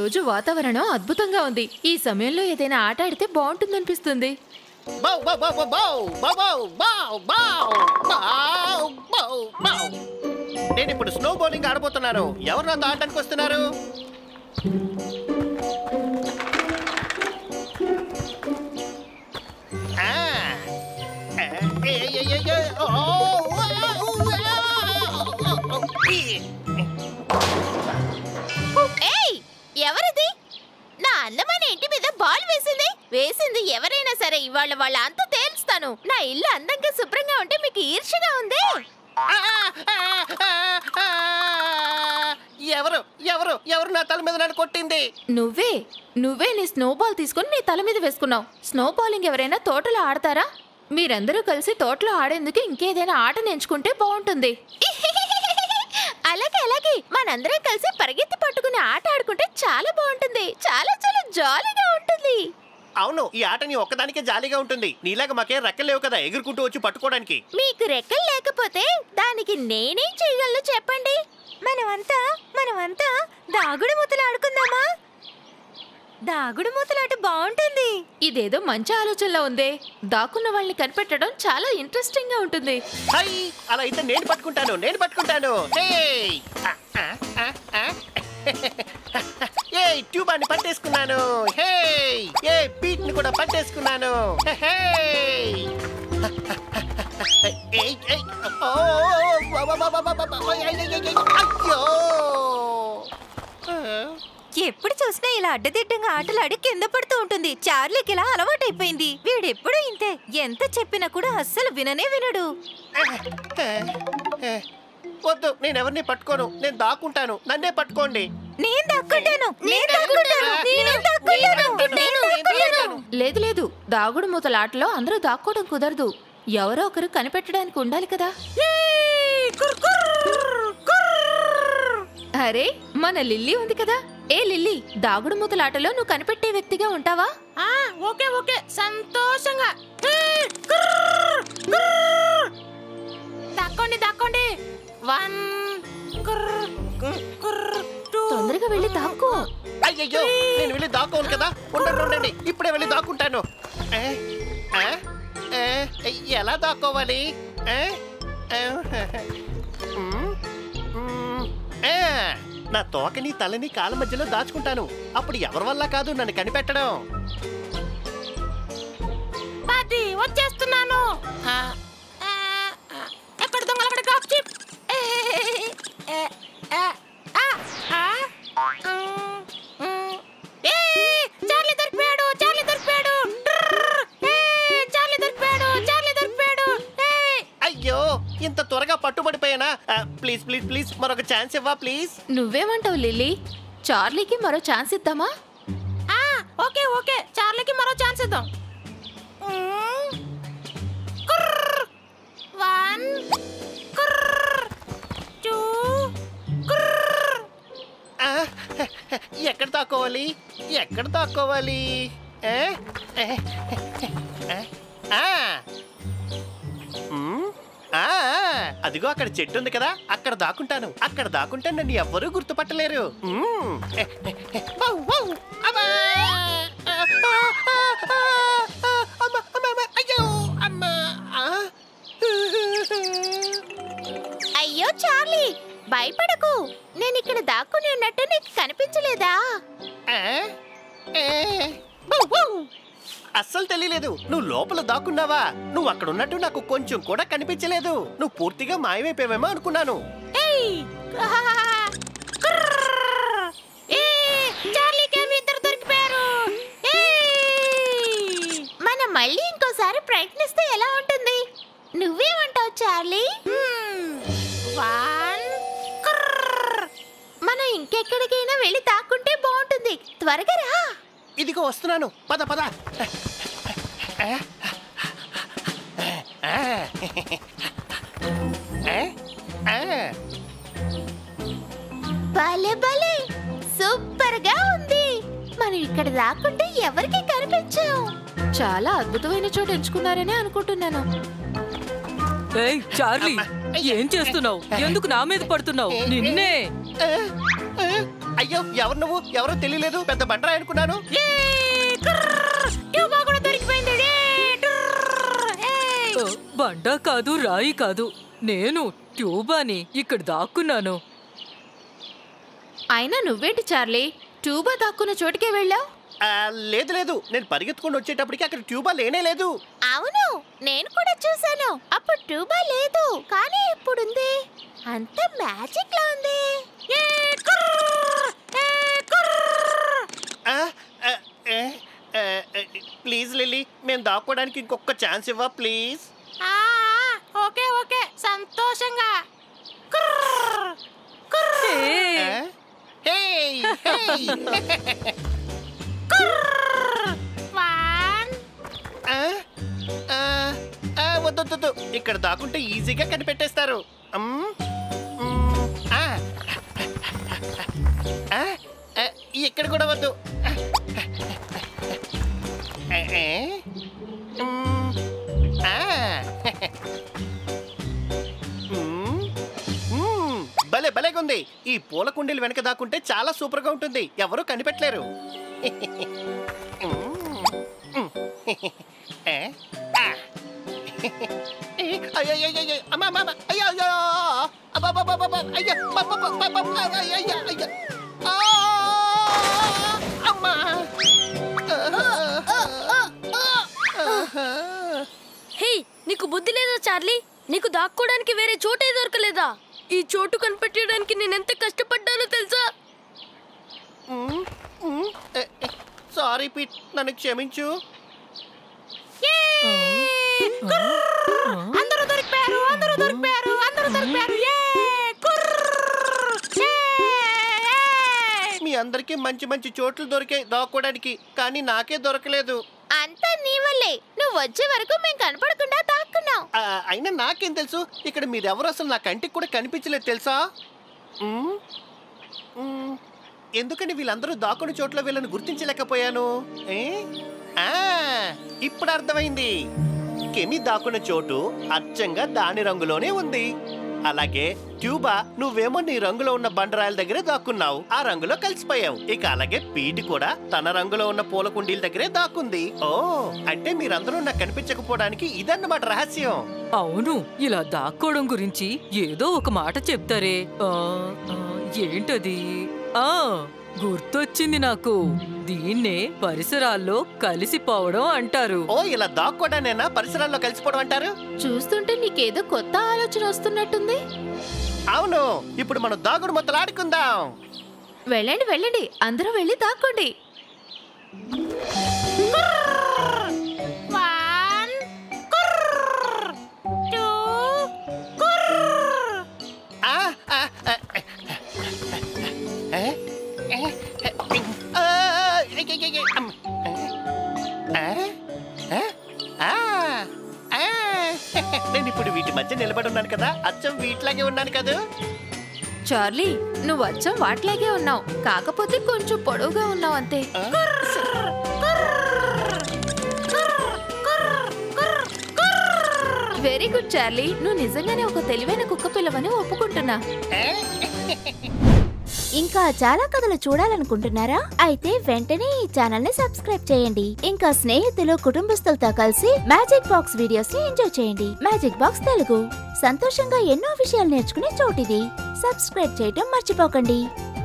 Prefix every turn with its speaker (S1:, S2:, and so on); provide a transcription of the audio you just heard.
S1: రోజు వాతావరణం అద్భుతంగా ఉంది ఈ సమయంలో ఏదైనా ఆట ఆడితే బాగుంటుందనిపిస్తుంది
S2: బౌ బౌ బౌ బౌ బౌ బౌ బౌ బౌ బౌ బౌ బౌ నేను ఇప్పుడు స్నో బౌలింగ్ ఆడబోతున్నాను ఎవరు నాతో ఆడడానికి వస్తున్నారు ఆ. ఆ, ఏ, ఏ, ఏ, ఏ, ఓ, ఓ, ఓ, ఓ, ఈ.
S3: ఏయ్ ఎవరిది నా అందమైన ఇంటి మీద బాల్ వేసింది వేసింది ఎవరైనా సరే ఇవాళ వాళ్ళ అంత తేల్స్తాను నా ఇల్లు అందంగా శుభ్రంగా ఉంటే మీకు ఈర్ష్యగా ఉంది
S2: ఆ, ఆ, ఆ, ఆ. ఎవరు ఎవరు ఎవరు నా తల మీద నన్ను కొట్టింది
S1: నువ్వే నువ్వే నీ స్నోబాల్ తీసుకుని నీ తల మీద వేసుకున్నావు స్నోబాలింగ్ ఎవరైనా తోటలో ఆడతారా మీరందరూ కలిసి తోటలో ఆడేందుకు ఇంకేదైనా ఆట ఎంచుకుంటే బాగుంటుంది
S3: అలాగే అలాగే మనందరం కలిసి పరిగెత్తి పట్టుకుని ఆట ఆడుకుంటే చాలా బాగుంటుంది చాలా చాలా జాలీగా ఉంటుంది
S2: అవును ఈ ఆట నీ ఒక్కదానికే జాలీగా ఉంటుంది నీలాగా మాకేం రెక్కలు లేవు కదా ఎగురుకుంటూ వచ్చి పట్టుకోవడానికి
S3: మీకు రెక్కలు లేకపోతే దానికి నేనేం చేయగలను చెప్పండి మనమంతా మనమంతా దాగుడు మూతలు ఆడుకుందామా దాగుడు మూతలాట బాగుంటుంది
S1: ఇదేదో మంచి ఆలోచనలో ఉందే దాక్కున్న వాళ్ళని కనిపెట్టడం చాలా ఇంట్రెస్టింగ్ గా ఉంటుంది
S2: హై అలా అయితే నేను పట్టుకుంటాను నేను పట్టుకుంటాను హేయ్! ఆ, ఆ, ఆ, ఆ. ఏ ట్యూబాన్ని పట్టేసుకున్నాను హే ఏ బీట్ ని కూడా పట్టేసుకున్నాను హేయ్! ఏయ్, ఏయ్, ఓ, వా, వా, వా, వా, వా, వా, వా, ఏయ్, ఏయ్, ఏయ్, అయ్యో ఆ.
S3: ఎప్పుడు చూసినా ఇలా అడ్డదిడ్డంగా ఆటలాడి కింద పడుతూ ఉంటుంది చార్లీకి ఇలా అలవాటైపోయింది వీడెప్పుడు ఇంతే ఎంత చెప్పినా కూడా అస్సలు విననే వినడు
S2: వద్దు నేను ఎవరిని పట్టుకోను నేను దాక్కుంటాను నన్నే పట్టుకోండి
S3: నేను దక్కుంటాను నేను దక్కుంటాను నేను దక్కుంటాను నేను దక్కుంటాను
S1: లేదు లేదు దాగుడు మూతల ఆటలో అందరూ దాక్కోవడం కుదరదు ఎవరో ఒకరు కనిపెట్టడానికి ఉండాలి కదా అరే మన లిల్లీ ఉంది కదా ఏ లిల్లీ దాగుడు మూతల ఆటలో నువ్వు కనిపెట్టే వ్యక్తిగా ఉంటావా
S4: ఆ ఓకే ఓకే సంతోషంగా దక్కండి దక్కండి వన్
S1: తొందరగా వెళ్ళి దాక్కో
S2: అయ్యయ్యో నేను వెళ్ళి దాక్కోను కదా ఉండండి ఉండండి ఇప్పుడే వెళ్ళి దాక్కుంటాను ఏ? ఏ? ఏ? ఎలా దాక్కోవాలి ఏ? ఏ? మ్? మ్. ఏ, నా తోకని తలని కాళ్ళ మధ్యలో దాచుకుంటాను అప్పుడు ఎవరి వల్ల కాదు నన్ను కనిపెట్టడం
S4: పార్టీ వచ్చేస్తున్నాను ఆ, ఆ, ఆ, ఎక్కడ దొంగలు అక్కడ డ్రాప్ చిప్ ఏ, ఏ, ఏ, ఆ, ఆ, ఉమ్, ఉమ్. ఏ, చార్లీ దొరికిపోయాడు చార్లీ దొరికిపోయాడు ట్రర్. ఏ, చార్లీ దొరికిపోయాడు చార్లీ దొరికిపోయాడు ఏ,
S2: అయ్యో ఇంత త్వరగా పట్టుబడిపోయానా ఆ, ప్లీజ్ ప్లీజ్ ప్లీజ్ మరొక ఛాన్స్ ఇవ్వా ప్లీజ్
S1: నువ్వేమంటావు లిల్లీ చార్లీకి మరో ఛాన్స్ ఇద్దామా
S4: ఆ, ఓకే ఓకే చార్లీకి మరో ఛాన్స్ ఇద్దాం ఉమ్. కుర్ర్. వన్ కుర్ర్. టూ కుర్ర్.
S2: ఆ, ఎక్కడ దాక్కోవాలి ఎక్కడ దాక్కోవాలి ఏ? ఏ? ఏ? ఆ. మ్, ఆ, అదిగో అక్కడ చెట్టు ఉంది కదా అక్కడ దాక్కుంటాను అక్కడ దాక్కుంటే నన్ను ఎవ్వరూ గుర్తుపట్టలేరు మ్. వౌ, వౌ, అమ్మా! ఆ, ఆ, ఆ, ఆ, ఆ, అమ్మ, అమ్మ, అమ్మ, అయ్యో అమ్మ ఆ.
S3: అయ్యో చార్లీ భయపడకు నేను ఇక్కడ దాక్కుని ఉన్నట్టు నీకు కనిపించలేదా
S2: ఏ? ఏ? Wow, wow. అస్సలు తెలియలేదు నువ్వు లోపల దాక్కున్నావా నువ్వు అక్కడ ఉన్నట్టు నాకు కొంచెం కూడా కనిపించలేదు నువ్వు పూర్తిగా మాయమైపోయావేమో అనుకున్నాను
S4: ఏయ్. కుర్ర్. ఏ, చార్లీకి ఏమి ఇద్దరు దొరికిపోయారు ఏయ్.
S3: మనం మళ్ళీ ఇంకోసారి ప్రయత్నిస్తే ఎలా ఉంటుంది నువ్వేమంటావు చార్లీ
S4: హ్మ్. వన్ కుర్ర్.
S3: మనం ఇంకెక్కడికైనా వెళ్ళి దాక్కుంటే బాగుంటుంది త్వరగా రా
S2: ఇదిగో వస్తున్నాను పద పద ఏ? ఏ? ఏ? ఏ?
S3: భలే భలే సూపర్ గా ఉంది మనం ఇక్కడ దాక్కుంటే ఎవరికి కనిపించాం
S1: చాలా అద్భుతమైన చోటు ఎంచుకున్నారనే అనుకుంటున్నాను
S5: ఏయ్ చార్లీ ఏం చేస్తున్నావు ఎందుకు నా మీద పడుతున్నావు నిన్నే
S2: ఏ? ఏ? అయ్యో ఎవరు నువ్వు ఎవరో తెలియలేదు పెద్ద బండరా అనుకున్నాను
S4: ఏ, కుర్ర్, ట్యూబా కూడా దొరికిపోయింది ఏ, టుర్ర్, ఏయ్.
S5: ఆ, బండ కాదు రాయి కాదు నేను ట్యూబాని ఇక్కడ దాక్కున్నాను
S1: అయినా నువ్వేంటి చార్లీ ట్యూబా దాక్కున్న చోటుకే వెళ్ళావు
S2: ఆ, లేదు లేదు నేను పరిగెత్తుకొని వచ్చేటప్పటికి అక్కడ ట్యూబా లేనే లేదు
S3: అవును నేను కూడా చూశాను అప్పుడు ట్యూబా లేదు కానీ ఇప్పుడుంది అంత మ్యాజిక్ లా ఉంది
S4: ఏ, కుర్ర్, ఏ, కుర్ర్.
S2: ఆ, ఆ, ఏ, ఆ, ఆ, ప్లీజ్ లిల్లీ మేము దాక్కోవడానికి ఇంకొక ఛాన్స్ ఇవ్వ ప్లీజ్
S4: ఆ, ఓకే ఓకే సంతోషంగా కుర్ర్, కుర్ర్,
S5: ఏయ్,
S2: ఆ? Hey, hey.
S4: కుర్ర్. వన్
S2: ఆ? ఆ, ఆ, వద్దు వద్దు, వద్దు ఇక్కడ దాక్కుంటే ఈజీగా కనిపెట్టేస్తారు మ్, మ్, ఆ. ఆ, ఆ, ఇక్కడ కూడా వద్దు ఆ, ఏ? మ్, ఆ. మ్, మ్, భలే భలేగా ఉంది ఈ పూల కుండీలు వెనక దాక్కుంటే చాలా సూపర్ గా ఉంటుంది ఎవరు కనిపెట్టలేరు మ్, ఏ? ఆ. ఏ, అయ్యో, అయ్యో, అయ్యో, అమ్మ, అమ్మ, అమ్మ, అయ్యో, అయ్యో, అబ్బబ్బబ్బబ్బబ్బ, అయ్యో, అబ్బబ్బబ్బబ్బబ్బ, అయ్యో, అయ్యో, అయ్యో. ఆ, అమ్మా.
S6: హే నీకు బుద్ధి లేదా చార్లీ నీకు దాక్కోడానికి వేరే చోటే దొరకలేదా ఈ చోటు కనిపెట్టడానికి నేనెంత కష్టపడ్డానో తెలుసా
S2: మ్, మ్, ఏ, ఏ, సారీ పీట్ నన్ను క్షమించు
S4: అందరూ దొరికిపోయారు అందరూ దొరికిపోయారు అందరూ దొరికిపోయారు ఏ కుర్ర్, ఏ, ఏ.
S2: మీ అందరికీ మంచి మంచి చోట్లు దొరికాయి దాక్కోవడానికి కానీ నాకే దొరకలేదు
S3: అంతా నీ వల్లే నువ్వు వచ్చే వరకు మేము కనపడకుండా దాక్కున్నాం
S2: ఆ, అయినా నాకేం తెలుసు ఇక్కడ మీరెవరు అసలు నా కంటికి కూడా కనిపించలేదు తెలుసా మ్మ్? మ్మ్. ఎందుకని వీళ్ళందరూ దాక్కుని చోట్ల వీళ్ళని గుర్తించలేకపోయాను ఏ? ఆ, ఇప్పుడు అర్థమైంది కెమి దాక్కున్న చోటు అచ్చంగా దాని రంగులోనే ఉంది అలాగే ట్యూబా నువ్వేమో నీ రంగులో ఉన్న బండరాయల దగ్గరే దాక్కున్నావు ఆ రంగులో కలిసిపోయావు ఇక అలాగే పీటి కూడా తన రంగులో ఉన్న పూల కుండీల దగ్గరే దాక్కుంది ఓ అంటే మీరందరూ నాకు కనిపించకపోవడానికి ఇదన్నమాట రహస్యం
S5: అవును ఇలా దాక్కోవడం గురించి ఏదో ఒక మాట చెప్తారే ఆ, ఆ, ఏంటది ఆ గుర్తొచ్చింది నాకు దీన్నే పరిసరాల్లో కలిసిపోవడం అంటారు
S2: ఓ ఇలా దాక్కోవడానేనా పరిసరాల్లో కలిసిపోవడం అంటారు
S1: చూస్తుంటే నీకేదో కొత్త ఆలోచన వస్తున్నట్టుంది
S2: అవును ఇప్పుడు మనం దాగుడు మొత్తలు ఆడుకుందాం
S1: వెళ్ళండి వెళ్ళండి అందరూ వెళ్ళి దాక్కోండి
S4: వన్ కుర్ర్, టూ కుర్ర్.
S2: ఆ, ఆ, ఆ, ఏ? ఏ? ఆ, ఏ, ఏ, ఏ, ఏ, అమ్. ఏ? ఏ? ఆ, ఆ. నేను ఇప్పుడు వీటి మధ్య నిలబడి ఉన్నాను కదా అచ్చం వీటిలాగే ఉన్నాను కదా
S1: చార్లీ నువ్వు అచ్చం వాటిలాగే ఉన్నావు కాకపోతే కొంచెం పొడవుగా ఉన్నావు అంతే
S2: ఆ?
S1: వెరీ గుడ్ చార్లీ నువ్వు నిజంగానే ఒక తెలివైన కుక్క పిల్లవని ఒప్పుకుంటున్నా
S2: ఏ?
S3: ఇంకా చాలా కథలు చూడాలనుకుంటున్నారా అయితే వెంటనే ఈ ఛానల్ ని సబ్స్క్రైబ్ చేయండి ఇంకా స్నేహితులు కుటుంబస్తులతో కలిసి మ్యాజిక్ బాక్స్ వీడియోస్ ని ఎంజాయ్ చేయండి మ్యాజిక్ బాక్స్ తెలుగు సంతోషంగా ఎన్నో విషయాలు నేర్చుకునే చోటిది సబ్స్క్రైబ్ చేయటం మర్చిపోకండి